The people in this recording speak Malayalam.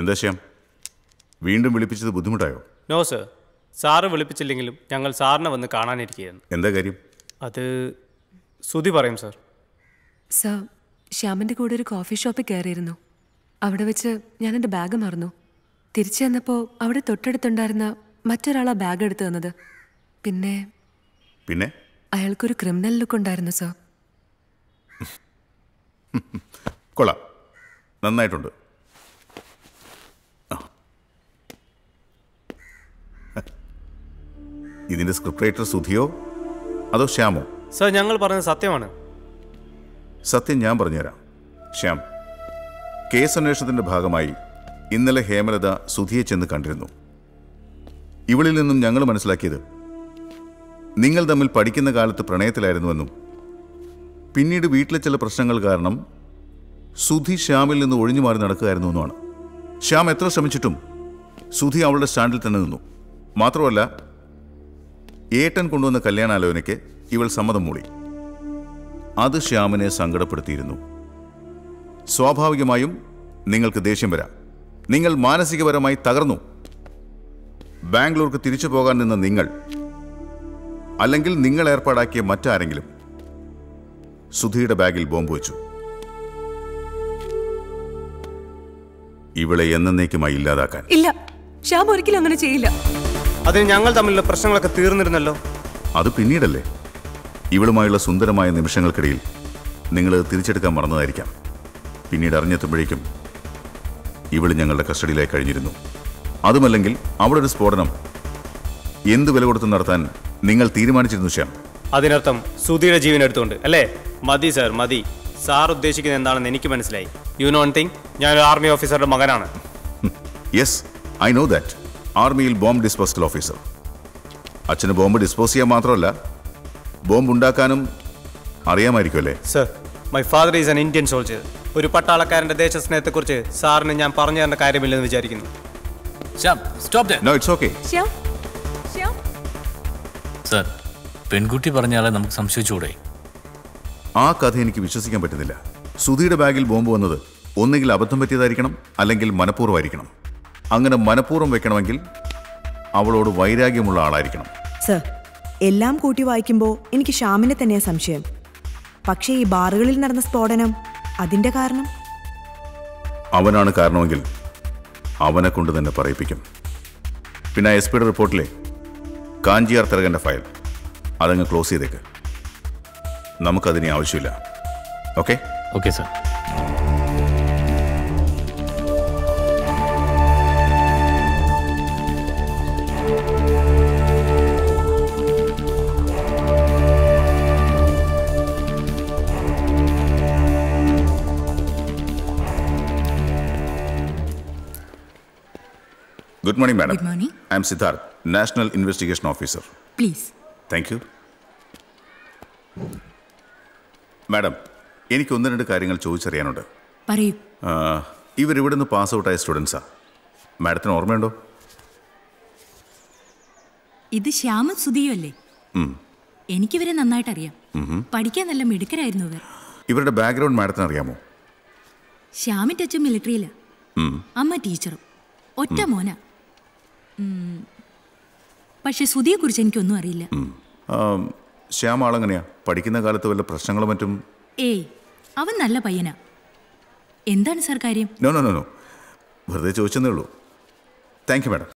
എന്താ ശ്യാം വീണ്ടും വിളിപ്പിച്ചത് ബുദ്ധിമുട്ടായോ നോ സർ സാറ് വിളിപ്പിച്ചില്ലെങ്കിലും ഞങ്ങൾ സാറിനെ വന്ന് കാണാനിരിക്കുകയായിരുന്നു എന്താ കാര്യം അത് ശ്രുതി പറയും സർ സർ ശ്യാമിൻ്റെ കൂടെ ഒരു കോഫി ഷോപ്പിൽ കയറിയിരുന്നു അവിടെ വെച്ച് ഞാൻ എൻ്റെ ബാഗ് മറന്നു തിരിച്ചു വന്നപ്പോൾ അവിടെ തൊട്ടടുത്തുണ്ടായിരുന്ന മറ്റൊരാളാ ബാഗ് എടുത്തു തന്നത് പിന്നെ പിന്നെ അയാൾക്കൊരു ക്രിമിനൽ ലുക്ക് ഉണ്ടായിരുന്നു സർ കൊള്ളാം നന്നായിട്ടുണ്ട് ആ. ഇതിന്റെ സ്ക്രിപ്റ്റ് റൈറ്റർ സുധിയോ അതോ ശ്യാമോ സർ ഞങ്ങൾ പറഞ്ഞത് സത്യമാണ് സത്യം ഞാൻ പറഞ്ഞുതരാം ശ്യാം കേസ് അന്വേഷണത്തിന്റെ ഭാഗമായി ഇന്നലെ ഹേമലത സുധിയെ ചെന്ന് കണ്ടിരുന്നു ഇവളിൽ നിന്നും ഞങ്ങൾ മനസ്സിലാക്കിയത് നിങ്ങൾ തമ്മിൽ പഠിക്കുന്ന കാലത്ത് പ്രണയത്തിലായിരുന്നുവെന്നും പിന്നീട് വീട്ടിലെ ചില പ്രശ്നങ്ങൾ കാരണം സുധി ശ്യാമിൽ നിന്ന് ഒഴിഞ്ഞു മാറി നടക്കുകയായിരുന്നുവെന്നുമാണ് ശ്യാം എത്ര ശ്രമിച്ചിട്ടും സുധി അവളുടെ സ്റ്റാൻഡിൽ തന്നെ നിന്നു മാത്രമല്ല ഏട്ടൻ കൊണ്ടുവന്ന കല്യാണാലോചനയ്ക്ക് ഇവൾ സമ്മതം മൂളി അത് ശ്യാമിനെ സങ്കടപ്പെടുത്തിയിരുന്നു സ്വാഭാവികമായും നിങ്ങൾക്ക് ദേഷ്യം വരാം നിങ്ങൾ മാനസികപരമായി തകർന്നു ബാംഗ്ലൂർക്ക് തിരിച്ചു പോകാൻ നിന്ന നിങ്ങൾ അല്ലെങ്കിൽ നിങ്ങൾ ഏർപ്പാടാക്കിയ മറ്റാരെങ്കിലും സുധിയുടെ ബാഗിൽ ബോംബ് വെച്ചു ഇവളെ എന്നേക്കുമായി ഇല്ലാതാക്കാൻ ഇല്ല ശ്യാം ഒരിക്കലും അങ്ങനെ ചെയ്യില്ല അതിന് ഞങ്ങൾ തമ്മിലുള്ള പ്രശ്നങ്ങളൊക്കെ തീർന്നിരുന്നല്ലോ അത് പിന്നീടല്ലേ ഇവളുമായുള്ള സുന്ദരമായ നിമിഷങ്ങൾക്കിടയിൽ നിങ്ങൾ തിരിച്ചെടുക്കാൻ മറന്നതായിരിക്കാം പിന്നീട് അറിഞ്ഞെത്തുമ്പോഴേക്കും ഇവൾ ഞങ്ങളുടെ കസ്റ്റഡിയിലായി കഴിഞ്ഞിരുന്നു അതുമല്ലെങ്കിൽ അവളൊരു സ്ഫോടനം എന്ത് വില കൊടുത്ത് നടത്താൻ നിങ്ങൾ തീരുമാനിച്ചിരുന്നു ശ്യാം അതിനർത്ഥം ശ്രുതിയുടെ ജീവൻ എടുത്തുകൊണ്ട് അല്ലേ മതി സർ മതി സാർ ഉദ്ദേശിക്കുന്നത് എന്താണെന്ന് എനിക്ക് മനസ്സിലായി യു നോൺ തിങ് ഞാൻ ഒരു ആർമി ഓഫീസറുടെ മകനാണ് യെസ് ഐ നോ ദാറ്റ് ആർമിയിൽ ബോംബ് ഡിസ്പോസൽ ഓഫീസർ അച്ഛന് ബോംബ് ഡിസ്പോസ് ചെയ്യാൻ മാത്രമല്ല ബോംബ് ഉണ്ടാക്കാനും അറിയാമായിരിക്കുമല്ലേ sir my father is an Indian soldier ഒരു പട്ടാളക്കാരന്റെ ദേശസ്നേഹത്തെക്കുറിച്ച് സാറിന് ഞാൻ പറഞ്ഞു തരേണ്ട കാര്യമില്ലെന്ന് വിചാരിക്കുന്നു ശ്യാം സ്റ്റോപ്പ് ദേ no it's okay Shyam Shyam sir പെൺകുട്ടി പറഞ്ഞാലേ നമുക്ക് സംശയിച്ചുകൂടെ ആ കഥ എനിക്ക് വിശ്വസിക്കാൻ പറ്റുന്നില്ല സുധിയുടെ ബാഗിൽ ബോംബ് വന്നത് ഒന്നുകിൽ അബദ്ധം പറ്റിയതായിരിക്കണം അല്ലെങ്കിൽ മനഃപൂർവ്വമായിരിക്കണം അങ്ങനെ മനഃപൂർവ്വം വെക്കണമെങ്കിൽ അവളോട് വൈരാഗ്യമുള്ള ആളായിരിക്കണം സർ എല്ലാം കൂട്ടി വായിക്കുമ്പോൾ എനിക്ക് ഷ്യാമിനെ തന്നെയാ സംശയം പക്ഷേ ഈ ബാറുകളിൽ നടന്ന സ്ഫോടനം അതിന്റെ കാരണം അവനാണ് കാരണമെങ്കിൽ അവനെ കൊണ്ട് തന്നെ പറയിപ്പിക്കും പിന്നെ എസ് പിയുടെ റിപ്പോർട്ടിലെ കാഞ്ചിയാർ തിറകന്റെ ഫയൽ അതങ്ങ് ക്ലോസ് ചെയ്തേക്ക് നമുക്കതിനെ ആവശ്യമില്ല okay okay sir good morning madam Good morning. I'm Siddharth national investigation officer please thank you madam എനിക്ക് ഒന്ന് രണ്ട് കാര്യങ്ങൾ ചോദിച്ചറിയാനുണ്ട് പറയൂ ആ, ഇവരിവിടുന്ന് പാസ് ഔട്ടായ സ്റ്റുഡൻസാ മാഡത്തിന് ഓർമ്മയുണ്ടോ ഇത് ശ്യാമ സുധിയും അല്ലേ എനിക്കിവരെ നന്നായിട്ട് അറിയാം പഠിക്കാൻ നല്ല മിടുക്കരായിരുന്നു ഇവർ ഇവരുടെ ബാക്ക്ഗ്രൗണ്ട് മാഡത്തിന് അറിയാമോ ശ്യാമിന്റെ അച്ഛൻ മിലിറ്ററിയില്ല അമ്മ ടീച്ചറും ഒറ്റ മോന പക്ഷെ സുധിയെ കുറിച്ച് എനിക്കൊന്നും അറിയില്ല ആ, ശ്യാം ആളെങ്ങനെയാ പഠിക്കുന്ന കാലത്ത് വല്ല പ്രശ്നങ്ങളും മറ്റും ഏയ് അവൻ നല്ല പയ്യനാ എന്താണ് സാർ കാര്യം നോ നോ നോ നോ വെറുതെ ചോദിച്ചെന്നേ ഉള്ളൂ താങ്ക് യു മാഡം